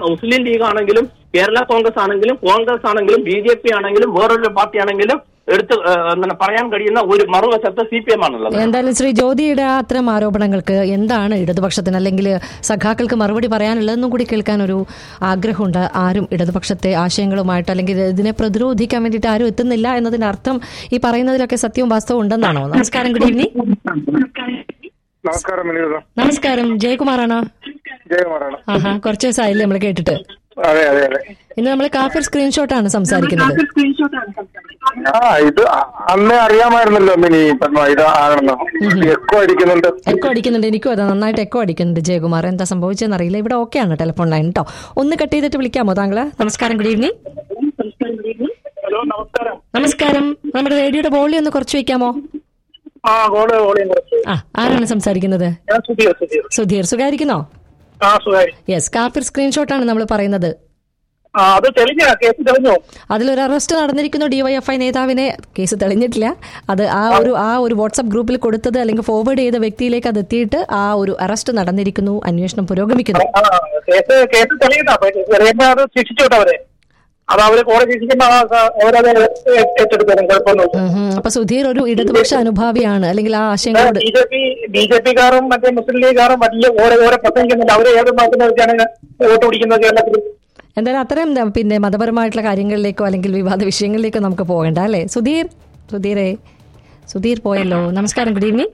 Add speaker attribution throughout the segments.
Speaker 1: മുസ്ലിം league ആണെങ്കിലും കേരള കോൺഗ്രസ് ആണെങ്കിലും കോൺഗ്രസ് ആണെങ്കിലും ബി ജെ പി ആണെങ്കിലും വേറൊരു പാർട്ടി ആണെങ്കിലും എടുത്ത് ആ, എന്താണ് പറയാൻ കഴിയുന്ന ഒരു മറുവശത്ത് സി പി എം ആണുള്ളത്
Speaker 2: എന്തായാലും ശ്രീ ജ്യോതിയുടെ ആ അത്തരം ആരോപണങ്ങൾക്ക് എന്താണ് ഇടതുപക്ഷത്തിന് അല്ലെങ്കിൽ സഖാക്കൾക്ക് മറുപടി പറയാനുള്ളതെന്നും കൂടി കേൾക്കാൻ ഒരു ആഗ്രഹമുണ്ട് ആരും ഇടതുപക്ഷത്തെ ആശയങ്ങളുമായിട്ട് അല്ലെങ്കിൽ ഇതിനെ പ്രതിരോധിക്കാൻ വേണ്ടിയിട്ട് ആരും എത്തുന്നില്ല എന്നതിന്റെ അർത്ഥം ഈ പറയുന്നതിലൊക്കെ സത്യവും വാസ്തവവും ഉണ്ടെന്നാണോ നമസ്കാരം ഗുഡ് ഈവനിങ്
Speaker 3: നമസ്കാരം മിനിത
Speaker 2: നമസ്കാരം ജയകുമാറാണോ
Speaker 3: ജയകുമാറാണ്
Speaker 2: ആഹാ കുറച്ച് ദിവസമായില്ലേ നമ്മൾ കേട്ടിട്ട്
Speaker 3: അതെ അതെ അതെ
Speaker 2: ഇന്ന് നമ്മൾ കാഫിർ സ്ക്രീൻഷോട്ടാണ് സംസാരിക്കുന്നത്
Speaker 3: ആ ഇത് അ- അന്നേ അറിയാമായിരുന്നല്ലോ മിനി പത്മ ഇത് ആണെന്ന് എക്കോ അടിക്കുന്നുണ്ട്
Speaker 2: എക്കോ അടിക്കുന്നുണ്ട് എനിക്കും അതെ നന്നായിട്ട് എക്കോ അടിക്കുന്നുണ്ട് ജയകുമാർ എന്താ സംഭവിച്ചതെന്ന് അറിയില്ല ഇവിടെ ഓക്കെയാണ് ടെലിഫോൺ ലൈൻ കേട്ടോ ഒന്ന് കട്ട് ചെയ്തിട്ട് വിളിക്കാമോ താങ്കള് നമസ്കാരം ഗുഡ് ഈവനിങ്
Speaker 3: ഹലോ നമസ്കാരം
Speaker 2: നമസ്കാരം നമ്മുടെ റേഡിയോയുടെ വോളി ഒന്ന് കുറച്ച് വെക്കാമോ
Speaker 3: ആ കോള് കോളിയും കുറച്ച്
Speaker 2: ആ ആരാണ് സംസാരിക്കുന്നത്
Speaker 3: ഞാൻ സുധീർ സുധീർ
Speaker 2: സുധീർ സുഖായിരിക്കുന്നോ
Speaker 3: ആ സുഖാരി
Speaker 2: യെസ് കാഫിർ സ്ക്രീൻഷോട്ടാണ് നമ്മൾ പറയുന്നത്
Speaker 3: ആ അത് തെളിഞ്ഞ കേസ് തെളിഞ്ഞു
Speaker 2: അതിലൊരു അറസ്റ്റ് നടന്നിരിക്കുന്നു ഡിവൈഎഫ്ഐ നേതാവിനെ കേസ് തെളിഞ്ഞിട്ടില്ല അത് ആ ഒരു ആ ഒരു വാട്സ്ആപ്പ് ഗ്രൂപ്പിൽ കൊടുത്തത് അല്ലെങ്കിൽ ഫോർവേഡ് ചെയ്ത വ്യക്തിയിലേക്ക് അത് എത്തിയിട്ട് ആ ഒരു അറസ്റ്റ് നടന്നിരിക്കുന്നു അന്വേഷണം പുരോഗമിക്കുന്നു
Speaker 3: ആ കേസ് കേസ് തെളിയുന്ന തെളിയുമ്പോ അത് ശിക്ഷിച്ചു വിട്ടു അവരെ അത് അവര് കോടതി ശിക്ഷിക്കുമ്പോ ആ- അവരത് ഏറ്റെടുക്കണം കുഴപ്പമൊന്നുമില്ല
Speaker 2: ഉം ഹും. അപ്പൊ സുധീർ ഒരു ഇടതുപക്ഷ അനുഭാവിയാണ് അല്ലെങ്കിൽ ആ ആശയങ്ങളോട്
Speaker 3: B J P B J പിക്കാരും മറ്റേ മുസ്ലിം ലീഗുകാരും വലിയ ഓരോ ഓരോ പ്രസംഗിക്കുന്നില്ല അവര് ഏത് മാസത്തിന് വെച്ചാണ് വോട്ട് പിടിക്കുന്നത് കേരളത്തിൽ
Speaker 2: എന്തായാലും അത്തരം എന്താ പിന്നെ മതപരമായിട്ടുള്ള കാര്യങ്ങളിലേക്കോ അല്ലെങ്കിൽ വിവാദ വിഷയങ്ങളിലേക്കോ നമുക്ക് പോകണ്ട അല്ലേ സുധീർ സുധീരേ സുധീർ പോയല്ലോ നമസ്കാരം ഗുഡ് ഈവനിങ്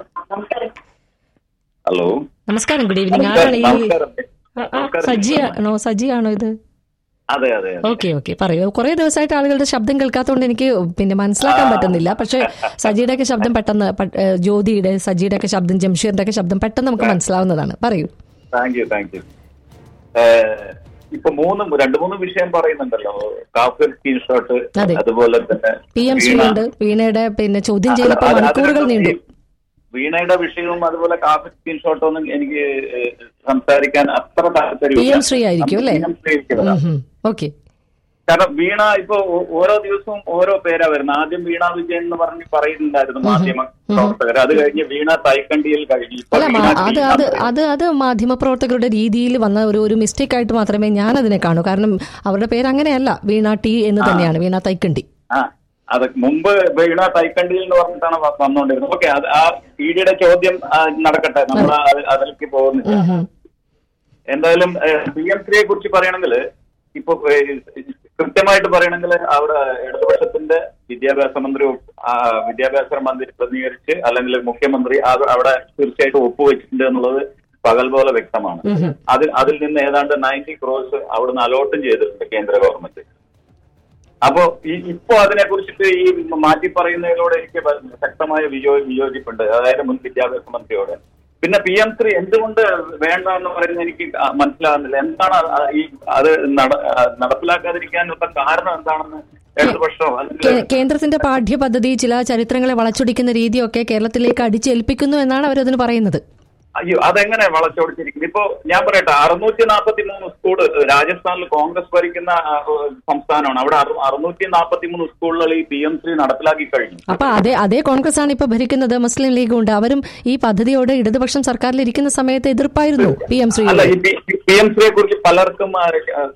Speaker 4: ഹലോ
Speaker 2: നമസ്കാരം ഗുഡ് ഈവനിങ് ആരാണ് ഈ
Speaker 4: നമസ്കാരം
Speaker 2: ആ, ആ, സജി ആണോ സജി ആണോ ഇത്
Speaker 4: അതെ അതെ അതെ.
Speaker 2: ഓക്കെ ഓക്കെ പറയൂ കുറെ ദിവസമായിട്ട് ആളുകളുടെ ശബ്ദം കേൾക്കാത്തതുകൊണ്ട് എനിക്ക് പിന്നെ മനസ്സിലാക്കാൻ പറ്റുന്നില്ല പക്ഷെ സജിയുടെ ഒക്കെ ശബ്ദം പെട്ടെന്ന് പ- ഏ, ജ്യോതിയുടെ സജിയുടെ ഒക്കെ ശബ്ദം ജംഷീറിന്റെ ഒക്കെ ശബ്ദം പെട്ടെന്ന് നമുക്ക് മനസ്സിലാവുന്നതാണ് പറയൂ
Speaker 4: താങ്ക് യു താങ്ക് യു ഏഹ്, ഇപ്പൊ മൂന്ന് രണ്ടു മൂന്ന് വിഷയം പറയുന്നുണ്ടല്ലോ കാഫിർ സ്ക്രീൻഷോട്ട്
Speaker 2: അതെ.
Speaker 4: അതുപോലെ തന്നെ
Speaker 2: പി എം
Speaker 4: വീണ.
Speaker 2: ശ്രീയുണ്ട് വീണയുടെ പിന്നെ ചോദ്യം ചെയ്തപ്പോൾ
Speaker 4: അത് അത്
Speaker 2: മണിക്കൂറുകൾ
Speaker 4: അതിനകത്ത്
Speaker 2: നീണ്ടു
Speaker 4: ഈ വീണയുടെ വിഷയവും അതുപോലെ കാഫിർ സ്ക്രീൻഷോട്ടൊന്നും എനിക്ക് ഏഹ്, സംസാരിക്കാൻ അത്ര
Speaker 2: പി
Speaker 4: താല്പര്യമില്ല
Speaker 2: എം ശ്രീ ആയിരിക്കും അല്ലേ
Speaker 4: പി എം ശ്രീ ഇരിക്കുന്നതാ.
Speaker 2: ഓക്കെ
Speaker 4: കാരണം വീണ ഇപ്പൊ ഓ- ഓരോ ദിവസവും ഓരോ പേരാ വരുന്നത് ആദ്യം വീണ വിജയൻ എന്ന് പറഞ്ഞ് പറയുന്നുണ്ടായിരുന്നു മാധ്യമ പ്രവർത്തകർ അത് കഴിഞ്ഞ് വീണ തൈക്കണ്ടിയിൽ കഴിഞ്ഞു ഇപ്പൊ
Speaker 2: അല്ല
Speaker 4: വീണ
Speaker 2: മാ-
Speaker 4: ടി.
Speaker 2: അത് അത് അത് അത് മാധ്യമപ്രവർത്തകരുടെ രീതിയിൽ വന്ന ഒരു ഒരു മിസ്റ്റേക്ക് ആയിട്ട് മാത്രമേ ഞാൻ അതിനെ കാണൂ കാരണം അവരുടെ പേര് അങ്ങനെയല്ല വീണ ടി എന്ന് തന്നെയാണ് വീണ തൈക്കണ്ടി
Speaker 4: ആ അത് മുമ്പ് വീണ തൈക്കണ്ടിയിൽ എന്ന് പറഞ്ഞിട്ടാണ് വ- വന്നുകൊണ്ടിരുന്നത് ഓക്കെ അത് ആ ഇഡിയുടെ ചോദ്യം ആ, നടക്കട്ടെ നമ്മൾ അത് അതിലേക്ക് പോകുന്നില്ല എന്തായാലും പി എം ശ്രീയെ കുറിച്ച് പറയണമെങ്കിൽ ഇപ്പൊ ഏഹ്, കൃത്യമായിട്ട് പറയണമെങ്കിൽ അവിടെ ഇടതുപക്ഷത്തിന്റെ വിദ്യാഭ്യാസ മന്ത്രി ഒപ്പ്- ആ, വിദ്യാഭ്യാസ മന്ത്രി പ്രതിനിധീകരിച്ച് അല്ലെങ്കിൽ മുഖ്യമന്ത്രി അത് അവിടെ തീർച്ചയായിട്ടും ഒപ്പുവെച്ചിട്ടുണ്ട് എന്നുള്ളത് പകൽ പോലെ വ്യക്തമാണ് അതിൽ അതിൽ നിന്ന് ഏതാണ്ട് നയൻറ്റി ക്രോസ് അവിടുന്ന് അലോട്ടും ചെയ്തിട്ടുണ്ട് കേന്ദ്ര ഗവൺമെന്റ് അപ്പോ ഈ ഇപ്പോ അതിനെ കുറിച്ചിട്ട് ഈ മാറ്റി പറയുന്നതിനോട് എനിക്ക് വ- ശക്തമായ വിയോ വിയോജിപ്പുണ്ട് അതായത് മുൻ വിദ്യാഭ്യാസ മന്ത്രിയോട് പിന്നെ പി എം ശ്രീ എന്തുകൊണ്ട് വേണ്ട എന്ന് പറയുന്നത് എനിക്ക് ആ മനസ്സിലാകുന്നില്ല എന്താണ് ആ- ആ ഈ അത് നട- ആ നടപ്പിലാക്കാതിരിക്കാനുള്ള കാരണം എന്താണെന്ന് ഇടതുപക്ഷമോ അല്ലെങ്കിൽ
Speaker 2: കേ- കേന്ദ്രത്തിന്റെ പാഠ്യപദ്ധതി ചില ചരിത്രങ്ങളെ വളച്ചൊടിക്കുന്ന രീതിയൊക്കെ കേരളത്തിലേക്ക് അടിച്ചേൽപ്പിക്കുന്നു എന്നാണ് അവരതിന് പറയുന്നത്
Speaker 4: അയ്യോ അതെങ്ങനെ വളച്ചൊടിച്ചിരിക്കുന്നത് ഇപ്പോ ഞാൻ പറയട്ടെ അറുന്നൂറ്റി നാൽപ്പത്തി മൂന്ന് സ്കൂൾ രാജസ്ഥാനിൽ കോൺഗ്രസ് ഭരിക്കുന്ന ആ, സംസ്ഥാനമാണ് അവിടെ അറു- അറുന്നൂറ്റി നാൽപ്പത്തി മൂന്ന് സ്കൂളുകൾ ഈ പി എം ശ്രീ നടപ്പിലാക്കി കഴിഞ്ഞു
Speaker 2: അപ്പൊ അതേ അതേ കോൺഗ്രസ് ആണ് ഇപ്പൊ ഭരിക്കുന്നത് മുസ്ലിം ലീഗും ഉണ്ട് അവരും ഈ പദ്ധതിയോട് ഇടതുപക്ഷം സർക്കാരിൽ ഇരിക്കുന്ന സമയത്ത് എതിർപ്പായിരുന്നു പി എം ശ്രീ
Speaker 4: അല്ല ഈ പി എം ശ്രീയെ കുറിച്ച് പലർക്കും ആ, ആ,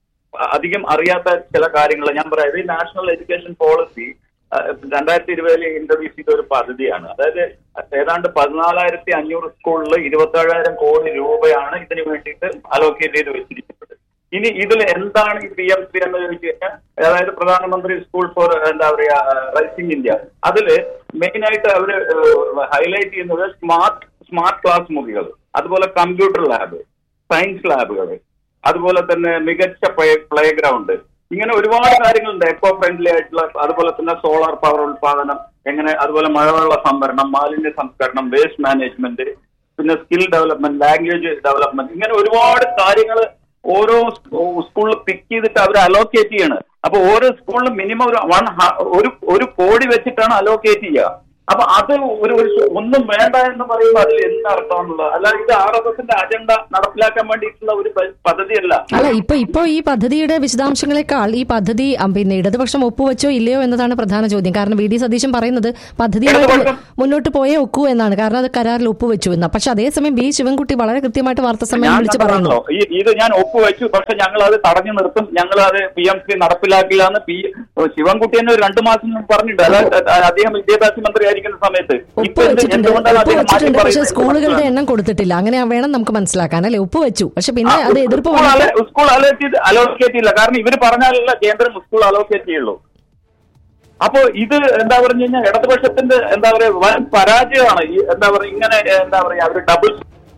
Speaker 4: അധികം അറിയാത്ത ചില കാര്യങ്ങൾ ഞാൻ പറയാം ഇത് നാഷണൽ എഡ്യൂക്കേഷൻ പോളിസി രണ്ടായിരത്തി ഇരുപതിൽ ഇൻട്രൊഡ്യൂസ് ചെയ്ത ഒരു പദ്ധതിയാണ് അതായത് ഏതാണ്ട് പതിനാലായിരത്തി അഞ്ഞൂറ് സ്കൂളിൽ ഇരുപത്തേഴായിരം കോടി രൂപയാണ് ഇതിനു വേണ്ടിയിട്ട് അലോക്കേറ്റ് ചെയ്ത് വെച്ചിരിക്കുന്നത് ഇനി ഇതിൽ എന്താണ് ഈ പി എം ശ്രീ എന്ന് ചോദിച്ചു കഴിഞ്ഞാൽ അതായത് പ്രധാനമന്ത്രി സ്കൂൾ ഫോർ എന്താ പറയാ റൈസിംഗ് ഇന്ത്യ അതില് മെയിൻ ആയിട്ട് അവര് ഹൈലൈറ്റ് ചെയ്യുന്നത് സ്മാർട്ട് സ്മാർട്ട് ക്ലാസ് മുറികൾ അതുപോലെ കമ്പ്യൂട്ടർ ലാബ് സയൻസ് ലാബുകൾ അതുപോലെ തന്നെ മികച്ച പ്ലേ ഗ്രൗണ്ട് ഇങ്ങനെ ഒരുപാട് കാര്യങ്ങളുണ്ട് എക്കോ ഫ്രണ്ട്ലി ആയിട്ടുള്ള അതുപോലെ തന്നെ സോളാർ പവർ ഉൽപാദനം എങ്ങനെ അതുപോലെ മഴവെള്ള സംഭരണം മാലിന്യ സംസ്കരണം വേസ്റ്റ് മാനേജ്മെന്റ് പിന്നെ സ്കിൽ ഡെവലപ്മെന്റ് ലാംഗ്വേജ് ഡെവലപ്മെന്റ് ഇങ്ങനെ ഒരുപാട് കാര്യങ്ങൾ ഓരോ സ്കൂളിൽ പിക്ക് ചെയ്തിട്ട് അവർ അലോക്കേറ്റ് ചെയ്യാണ് അപ്പൊ ഓരോ സ്കൂളിലും മിനിമം ഒരു വൺ ഒരു ഒരു കോടി വെച്ചിട്ടാണ് അലോക്കേറ്റ് ചെയ്യുക അപ്പൊ അത് ഒരു ഒരു സു- ഒന്നും വേണ്ട എന്ന് പറയുമ്പോൾ അതിൽ എന്ത് അർത്ഥമാണുള്ളത് അല്ല ഇത് ആർ എസ് എസിന്റെ അജണ്ട നടപ്പിലാക്കാൻ വേണ്ടിയിട്ടുള്ള ഒരു പ- പദ്ധതിയല്ല
Speaker 2: അല്ല ഇപ്പൊ ഇപ്പൊ ഈ പദ്ധതിയുടെ വിശദാംശങ്ങളെക്കാൾ ഈ പദ്ധതി അം, പിന്നെ ഇടതുപക്ഷം ഒപ്പുവെച്ചോ ഇല്ലയോ എന്നതാണ് പ്രധാന ചോദ്യം കാരണം വി ഡി സതീശൻ പറയുന്നത് പദ്ധതിയുമായിട്ട്
Speaker 4: ഇടതുപക്ഷം-
Speaker 2: മുന്നോട്ട് പോയേ ഒക്കൂ എന്നാണ് കാരണം അത് കരാറിൽ ഒപ്പുവെച്ചു എന്ന് പക്ഷെ അതേസമയം ബി ശിവൻകുട്ടി വളരെ കൃത്യമായിട്ട് വാർത്താ സമ്മേളനം
Speaker 4: ഞാൻ
Speaker 2: വിളിച്ച് പറയുന്നു
Speaker 4: കണ്ടതാണല്ലോ. ഈ ഇത് ഞാൻ ഒപ്പുവെച്ചു പക്ഷെ ഞങ്ങൾ അത് തടഞ്ഞു നിർത്തും ഞങ്ങൾ അത് പി എം സി നടപ്പിലാക്കില്ല എന്ന് പി ശിവൻകുട്ടി തന്നെ ഒരു രണ്ടു മാസം മുമ്പ് പറഞ്ഞിട്ടുണ്ട് അതായത് അദ്ദേഹം വിദ്യാഭ്യാസ മന്ത്രി ആയിരിക്കുന്ന സമയത്ത് ഇപ്പൊ എന്ത്
Speaker 2: ഒപ്പുവെച്ചിട്ടുണ്ട്
Speaker 4: എന്തുകൊണ്ടാണ് അദ്ദേഹം മാറ്റി
Speaker 2: ഒപ്പുവെച്ചിട്ടുണ്ട് പക്ഷെ
Speaker 4: പറയുന്നത്?
Speaker 2: സ്കൂളുകളുടെ എണ്ണം കൊടുത്തിട്ടില്ല അങ്ങനെ വേണം നമുക്ക് മനസ്സിലാക്കാൻ അല്ലെ ഒപ്പുവെച്ചു പക്ഷെ പിന്നെ
Speaker 4: ആ,
Speaker 2: അത് എതിർപ്പ്
Speaker 4: സ്കൂൾ
Speaker 2: വന്നപ്പോൾ-
Speaker 4: അലോ- സ്കൂൾ അലോക്കേറ്റ് അലോക്കേറ്റ് ചെയ്യില്ല കാരണം ഇവര് പറഞ്ഞാലല്ല കേന്ദ്രം സ്കൂൾ അലോക്കേറ്റ് ചെയ്യുള്ളൂ അപ്പോ ഇത് എന്താ പറഞ്ഞു കഴിഞ്ഞാൽ ഇടതുപക്ഷത്തിന്റെ എന്താ പറയാ വൻ പരാജയമാണ് ഈ എന്താ പറയാ ഇങ്ങനെ എന്താ പറയാ അവര് ഡബിൾ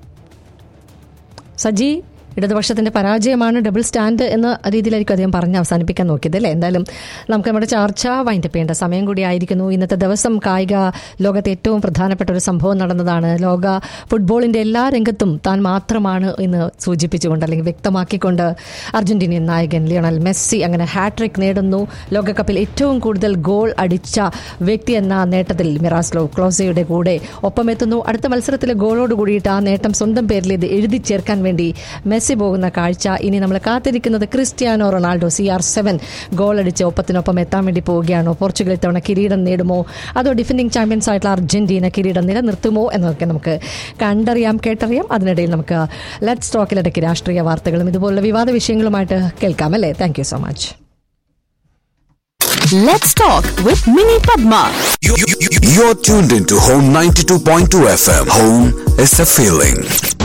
Speaker 2: സജി ഇടതുപക്ഷത്തിന്റെ പരാജയമാണ് ഡബിൾ സ്റ്റാൻഡ് എന്ന രീതിയിലായിരിക്കും അദ്ദേഹം പറഞ്ഞ് അവസാനിപ്പിക്കാൻ നോക്കിയത് അല്ലേ എന്തായാലും നമുക്ക് നമ്മുടെ ചർച്ച വൈൻഡപ്പ് ചെയ്യേണ്ട സമയം കൂടി ആയിരിക്കുന്നു ഇന്നത്തെ ദിവസം കായിക ലോകത്തെ ഏറ്റവും പ്രധാനപ്പെട്ട ഒരു സംഭവം നടന്നതാണ് ലോക ഫുട്ബോളിന്റെ എല്ലാ രംഗത്തും താൻ മാത്രമാണ് എന്ന് സൂചിപ്പിച്ചുകൊണ്ട് അല്ലെങ്കിൽ വ്യക്തമാക്കിക്കൊണ്ട് അർജന്റീനിയൻ നായകൻ ലിയോണൽ മെസ്സി അങ്ങനെ ഹാട്രിക് നേടുന്നു ലോകകപ്പിൽ ഏറ്റവും കൂടുതൽ ഗോൾ അടിച്ച വ്യക്തി എന്ന നേട്ടത്തിൽ മിറാസ്ലോ ക്ലോസയുടെ കൂടെ ഒപ്പമെത്തുന്നു അടുത്ത മത്സരത്തിലെ ഗോളോട് കൂടിയിട്ട് ആ നേട്ടം സ്വന്തം പേരിൽ ഇത് എഴുതി ചേർക്കാൻ വേണ്ടി മെസ്സി പോകുന്ന കാഴ്ച ഇനി നമ്മൾ കാത്തിരിക്കുന്നത് Cristiano Ronaldo C R seven goal അടിച്ച് ഒപ്പത്തിനൊപ്പം എത്താൻ വേണ്ടി പോവുകയാണോ പോർച്ചുഗൽ ഇത്തവണ കിരീടം നേടുമോ അതോ ഡിഫൻഡിംഗ് ചാമ്പ്യൻസ് ആയിട്ടുള്ള അർജന്റീന കിരീടം നിലനിർത്തുമോ എന്നൊക്കെ നമുക്ക് കണ്ടറിയാം കേട്ടറിയാം അതിനിടയിൽ നമുക്ക് ലെറ്റ്സ് ടോക്കിലിടയ്ക്ക് രാഷ്ട്രീയ വാർത്തകളും ഇതുപോലുള്ള വിവാദ വിഷയങ്ങളുമായിട്ട് കേൾക്കാം അല്ലേ thank you so much
Speaker 5: Let's talk with Mini Padma.
Speaker 6: You- you- you- You're tuned into Home 92.2 FM. Home is a feeling.